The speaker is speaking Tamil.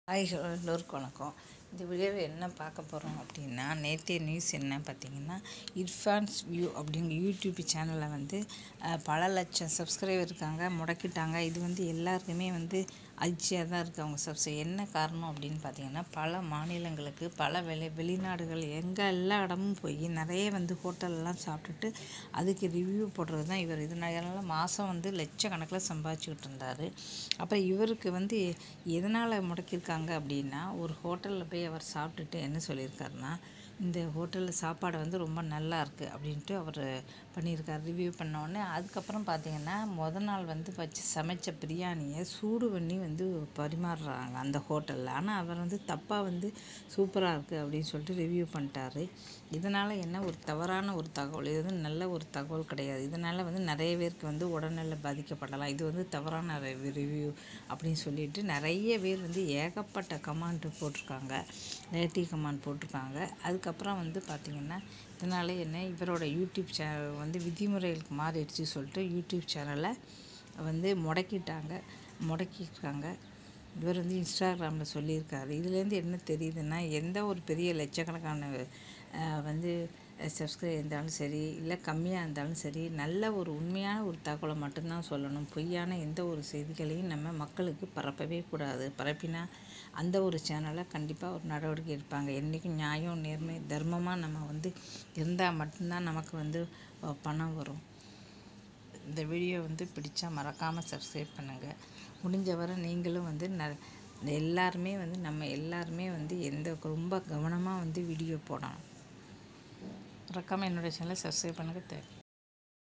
ஹாய் ஹலோ எல்லோருக்கும் வணக்கம் இந்த வீடியோவில் என்ன பார்க்க போகிறோம் அப்படின்னா நேற்றைய நியூஸ் என்ன பார்த்தீங்கன்னா இர்ஃபான்ஸ் வியூ அப்படிங்கிற யூடியூப் சேனலில் வந்து அஹ், பல லட்சம் சப்ஸ்கிரைபர் இருக்காங்க முடக்கிட்டாங்க இது வந்து எல்லாருக்குமே வந்து அதிர்ச்சியாக தான் இருக்குது அவங்க சப்ஸ் என்ன காரணம் அப்படின்னு பார்த்தீங்கன்னா பல மாநிலங்களுக்கு பல வெளி வெளிநாடுகள் எங்கே எல்லா இடமும் போய் நிறைய வந்து ஹோட்டல்லாம் சாப்பிட்டுட்டு அதுக்கு ரிவ்யூ போடுறது தான் இவர் இதனால மாதம் வந்து லட்சக்கணக்கில் சம்பாதிச்சுக்கிட்டு இருந்தார் அப்புறம் இவருக்கு வந்து எதனால் முடக்கியிருக்காங்க அப்படின்னா ஒரு ஹோட்டலில் போய் அவர் சாப்பிட்டுட்டு என்ன சொல்லியிருக்காருன்னா இந்த ஹோட்டலில் சாப்பாடு வந்து ரொம்ப நல்லா இருக்குது அப்படின்ட்டு அவர் பண்ணியிருக்கார் ரிவ்யூ பண்ணோடனே அதுக்கப்புறம் பார்த்தீங்கன்னா முத நாள் வந்து வச்சு சமைச்ச பிரியாணியை சூடு பண்ணி வந்து பரிமாறுறாங்க அந்த ஹோட்டலில் ஆனால் அவர் வந்து தப்பாக வந்து சூப்பராக இருக்குது அப்படின்னு சொல்லிட்டு ரிவ்யூ பண்ணிட்டாரு இதனால் என்ன ஒரு தவறான ஒரு தகவல் இது வந்து நல்ல ஒரு தகவல் கிடையாது இதனால் வந்து நிறைய பேருக்கு வந்து உடல்நல பாதிக்கப்படலாம் இது வந்து தவறான ரிவ்யூ அப்படின்னு சொல்லிட்டு நிறைய பேர் வந்து ஏகப்பட்ட கமாண்ட் போட்டிருக்காங்க நெகட்டிவ் கமாண்ட் போட்டிருக்காங்க அதுக்கப்புறம் வந்து பார்த்திங்கன்னா இதனால என்ன இவரோட யூடியூப் சேனல் வந்து விதிமுறைகளுக்கு மாறிடுச்சு சொல்லிட்டு யூடியூப் சேனலை வந்து முடக்கிட்டாங்க முடக்கியிருக்காங்க இவர் வந்து இன்ஸ்டாகிராமில் சொல்லியிருக்காரு இதுலேருந்து என்ன தெரியுதுன்னா எந்த ஒரு பெரிய லட்சக்கணக்கான அஹ், வந்து சப்ஸ்கிரைப் இருந்தாலும் சரி இல்லை கம்மியாக இருந்தாலும் சரி நல்ல ஒரு உண்மையான ஒரு தகவலை மட்டும்தான் சொல்லணும் பொய்யான எந்த ஒரு செய்திகளையும் நம்ம மக்களுக்கு பரப்பவே கூடாது பரப்பினா அந்த ஒரு சேனலை கண்டிப்பாக ஒரு நடவடிக்கை எடுப்பாங்க என்றைக்கும் நியாயம் நேர்மை தர்மமாக நம்ம வந்து இருந்தால் மட்டும்தான் நமக்கு வந்து அஹ், பணம் வரும் இந்த வீடியோ வந்து பிடிச்சா மறக்காமல் சப்ஸ்கிரைப் பண்ணுங்கள் முடிஞ்சவரை நீங்களும் வந்து ந எல்லாருமே வந்து நம்ம எல்லாருமே வந்து எந்த ரொம்ப கவனமாக வந்து வீடியோ போடணும் மறக்காமல் என்னோடய சேனலை சப்ஸ்கிரைப் பண்ணுங்கள் தேங்க்யூ